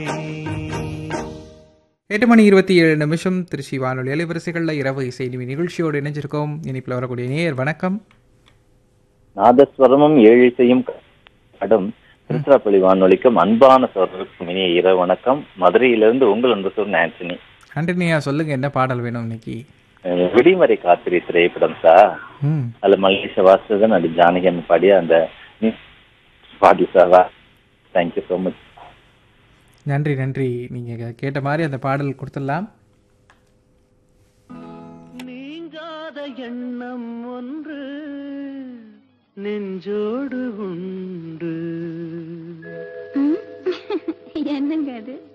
எட்டு மணி இருபத்தி ஏழு நிமிஷம் திருச்சி வானொலி அலைவரிசைகளில் இரவு இசை நிவி நிகழ்ச்சியோடு இணைஞ்சிருக்கோம் இனிப்பில் வரக்கூடிய நேர் வணக்கம் நாதஸ்வரமும் ஏழிசையும் கடும் திருச்சிராப்பள்ளி வானொலிக்கும் அன்பான சோழருக்கும் இனிய இரவு வணக்கம் மதுரையிலிருந்து உங்கள் அன்பு சோர் ஆண்டனி ஆண்டனியா சொல்லுங்க என்ன பாடல் வேணும் இன்னைக்கு அஹ் விடிமறை காத்திரி திரைப்படம் சார் ம் அதுல மல்லேஷ வாசுதன் அது ஜானகன் பாடிய அந்த பாடல் சார் தேங்க்யூ ஸோ மச் நன்றி நன்றி நீங்கள் கேட்ட மாதிரி அந்த பாடல் கொடுத்துடலாம் நீங்காத எண்ணம் ஒன்று நெஞ்சோடு உண்டு என்னங்க அது